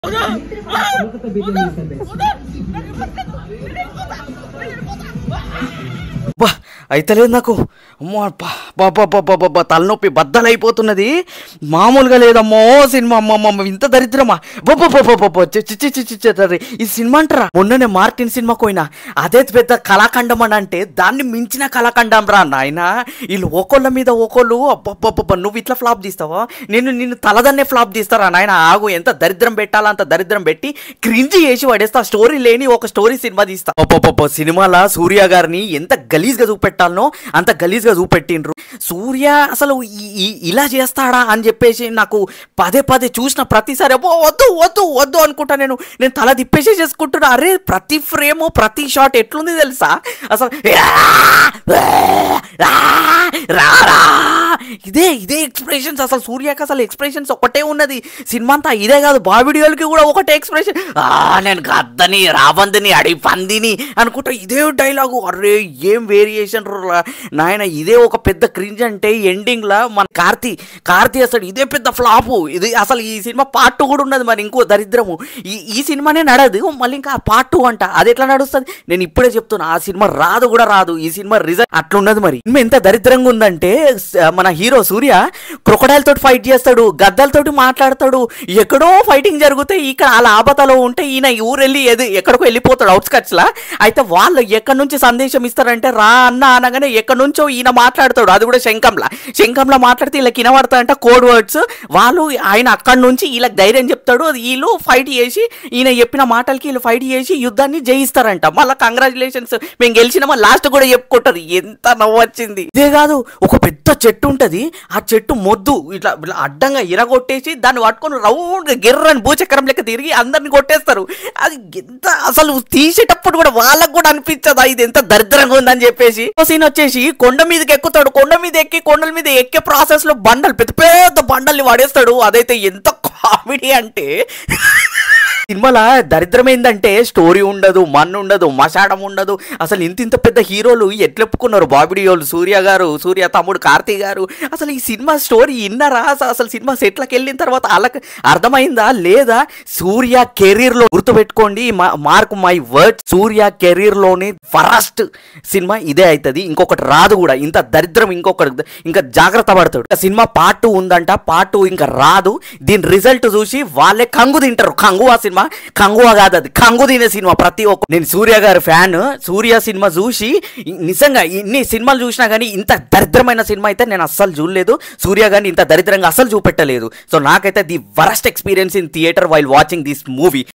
బా అయితలేదు నాకు అమ్మో అబ్బా, బా బా బా బా బా బా, తలనొప్పి బద్దలైపోతున్నది మామూలుగా లేదమ్మో సినిమా అమ్మమ్మ ఇంత దరిద్రమా బొబ్బ బొబ్బ చి చి చి చి చి చి చి. ఈ సినిమా అంటారా మొన్ననే మార్టిన్ సినిమా పోయినా అదే పెద్ద కళాఖండం అని అంటే దాన్ని మించిన కళాఖండం రా నాయన వీళ్ళు ఒకళ్ళ మీద ఒకళ్ళు అబ్బబ్బబ్బ నువ్వు ఇట్లా ఫ్లాప్ తీస్తావా నేను నిన్ను తలదన్నే ఫ్లాప్ తీస్తారా నాయన ఆగు ఎంత దరిద్రం పెట్టాలా అంత దరిద్రం పెట్టి క్రింజ్ చేసి పడేస్తా స్టోరీ లేని ఒక స్టోరీ సినిమా తీస్తా అబ్బబ్బబ్బ సినిమాల సూర్య గారిని ఎంత గలీజ్గా చూపెట్టాలనో అంత గలీజ్గా చూపెట్టిండ్రు సూర్య అసలు ఈ- ఈ- ఇలా చేస్తాడా అని చెప్పేసి నాకు పదే పదే చూసిన ప్రతిసారి అబ్బో వద్దు వద్దు వద్దు అనుకుంటా నేను నేను తల తిప్పేసి చేసుకుంటున్నా అరే ప్రతి ఫ్రేమ్ ప్రతి షాట్ ఎట్లుంది తెలుసా అసలు రా రా ఇదే ఇదే ఎక్స్ప్రెషన్స్ అసలు సూర్యకి అసలు ఎక్స్ప్రెషన్స్ ఒకటే ఉన్నది సినిమా అంతా ఇదే కాదు బావిడియోలకి కూడా ఒకటే ఎక్స్ప్రెషన్ ఆ నేను గద్దని రాబందిని అడి పందిని అనుకుంటా ఇదే డైలాగు అరే ఏం వేరియేషన్ నాయన ఇదే ఒక పెద్ద క్రింజ్ అంటే ఎండింగ్ లా మన కార్తీ కార్తీ అసలు ఇదే పెద్ద ఫ్లాపు ఇది అసలు ఈ సినిమా పార్ట్ టూ కూడా ఉన్నది మరి ఇంకో దరిద్రము ఈ ఈ సినిమానే నడదు మళ్ళీ ఇంకా పార్ట్ టూ అంట అది ఎట్లా నడుస్తుంది నేను ఇప్పుడే చెప్తున్నా ఆ సినిమా రాదు కూడా రాదు ఈ సినిమా రిజల్ట్ అట్లున్నది మరి సినిమా ఎంత దరిద్రంగా ఉందంటే స- మన హీరో సూర్య క్రొకడైల్ తోటి ఫైట్ చేస్తాడు గద్దలతోటి మాట్లాడతాడు ఎక్కడో ఫైటింగ్ జరిగితే ఇక్కడ ఆ లాభతలో ఉంటే ఈయన ఈ ఊరు వెళ్ళి ఎది ఎక్కడికో వెళ్ళిపోతాడు అవుట్స్కట్స్ లా అయితే వాళ్ళు ఎక్కడి నుంచి సందేశం ఇస్తారంటే రా అన్న అనగానే ఎక్కడి నుంచో ఈయన మాట్లాడతాడు అది కూడా శంఖంలా శంఖంలా మాట్లాడితే వీళ్ళకి వినబడతాయంట కోడ్ వర్డ్స్ వాళ్ళు ఆయన అక్కడి నుంచి వీళ్ళకి ధైర్యం చెప్తాడు అది వీళ్ళు ఫైట్ చేసి ఈయన చెప్పిన మాటలకి వీళ్ళు ఫైట్ చేసి యుద్ధాన్ని జయిస్తారంట మళ్ళీ కంగ్రాచులేషన్స్ మేము గెలిచినామా లాస్ట్ కూడా చెప్పుకుంటారు ఎంత నవ్వు వచ్చింది ఇదే కాదు ఒక పెద్ద చెట్టు ఉంటది ఆ చెట్టు మొద్దు ఇట్లా ఇట్లా అడ్డంగా ఇరగొట్టేసి దాన్ని పట్టుకొని రౌండ్ గిర్రని భూచక్రం లెక్క తిరిగి అందరిని కొట్టేస్తారు అది ఎంత అసలు తీసేటప్పుడు కూడా వాళ్ళకు కూడా అనిపించదా ఇది ఎంత దరిద్రంగా ఉందని చెప్పేసి ఓ సీన్ వచ్చేసి కొండ మీదకి ఎక్కుతాడు కొండ మీద ఎక్కి కొండల మీద ఎక్కే ప్రాసెస్ లో బండలు పెద్ద పెద్ద బండల్ని వాడేస్తాడు అదైతే ఎంత కామెడీ అంటే సినిమాల దరిద్రం ఏంటంటే స్టోరీ ఉండదు మన్ను ఉండదు మషాడం ఉండదు అసలు ఇంత ఇంత పెద్ద హీరోలు ఎట్లెప్పుకున్నారు బాబిడియోలు సూర్య గారు సూర్య తమ్ముడు కార్తీ గారు అసలు ఈ సినిమా స్టోరీ ఇన్నరా అస- అసలు సినిమా సెట్లకు వెళ్ళిన తర్వాత వాళ్ళకి అర్థమైందా లేదా సూర్య కెరీర్ లో గుర్తుపెట్టుకోండి మా- mark my word Suriya career లోని ఫస్ట్ సినిమా ఇదే అవుతుంది ఇంకొకటి రాదు కూడా ఇంత దరిద్రం ఇంకొకటి ఇంకా జాగ్రత్త పడతాడు ఇంకా సినిమా పార్ట్ టూ ఉందంట పార్ట్ టూ ఇంకా రాదు దీని రిజల్ట్ చూసి వాళ్ళే కంగు తింటారు కంగువా సినిమా కంగువా కాదు అది కంగు తినే సినిమా ప్రతి ఒక్క నేను సూర్య గారి ఫ్యాన్ సూర్య సినిమా చూసి ఇ- నిజంగా ఇన్ని సినిమాలు చూసినా కానీ ఇంత దరిద్రమైన సినిమా అయితే నేను అస్సలు చూడలేదు సూర్య గారిని ఇంత దరిద్రంగా అస్సలు చూపెట్టలేదు సో నాకైతే the worst experience in theatre while watching this movie